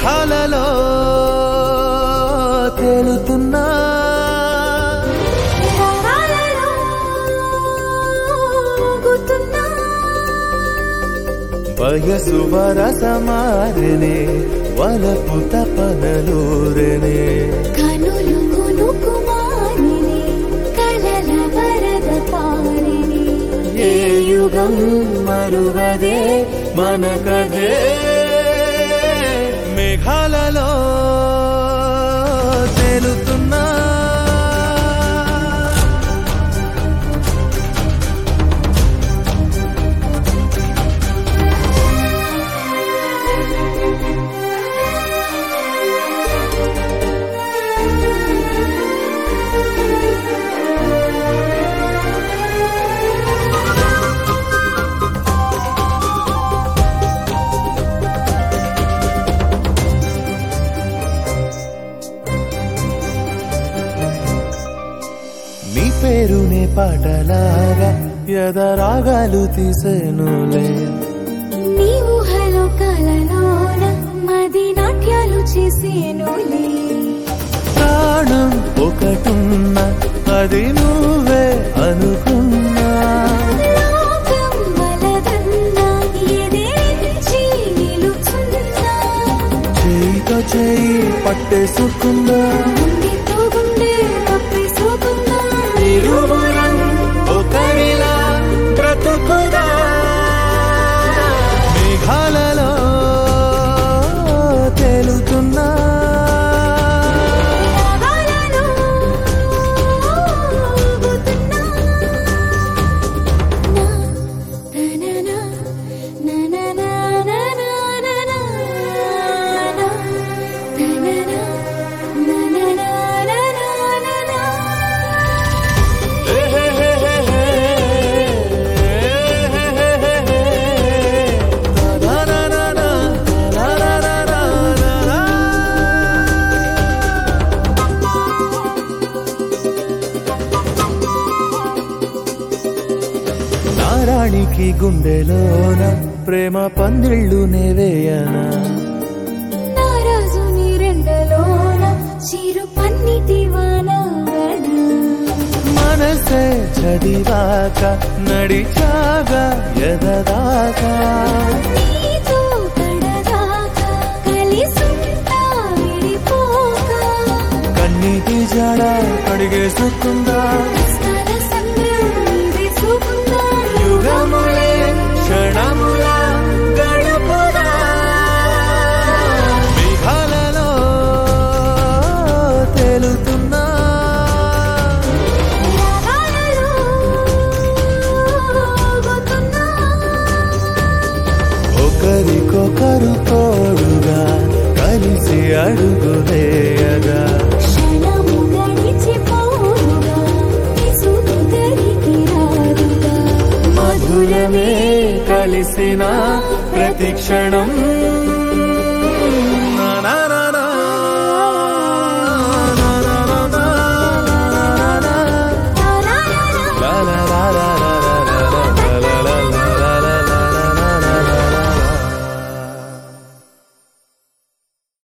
మేఘాలలో తేలుతున్నా రాగాలలో ఊగుతున్నా వయసు వరసమారనే వలపు తపనలూరనే కనులు కునుకుమారిని కలల వరద పారిని ఏ యుగం మరువదే మన కదే మేఘాలలో తేలుతున్నా నీ పేరునే పాటలాగా ఎదరాగాలు తీసేనులే నీ ఊహలో కలలోన మది నాట్యాలు చేసేనులే ప్రాణం ఒకటున్నా అది నువ్వే అనుకున్నా లోకం వలదన్నా ఎదిరించి నిలుచున్నా చేయితో చేయి పట్టేసుకుందా గుండెతో గుండె కప్పేసుకున్నా ఇరువురం ఒకరిలా బ్రతుకుదా మేఘాలలో తేలుతున్నా రాగాలలో ఊగుతున్నా నా తననా నననా నననా నా తననా నననా నననా నారాణికి గుండెలోన ప్రేమ పందిళ్ళు నేవేయనా నారాజు నీరెండలోన చిరు పన్నిటి వానవన మనసే చదివాక నడిచాగా ఎదదాకా నీతో కడదాకా కలిసుంటా విడిపోక కన్నీటి జడ అడిగేసుకుందా కష్టాల సంద్రం వేసుకుందా యుగములే క్షణముల గడుపుదా మేఘాలలో తేలుతున్నా రాగాలలో ఊగుతున్నా ఒకరికొకరు తోడుగా కలిసి అడుగులేయగా క్షణము గడిచిపోవుగా విసుగు తరికి రాదుగా మధురమే కలిసిన ప్రతి క్షణం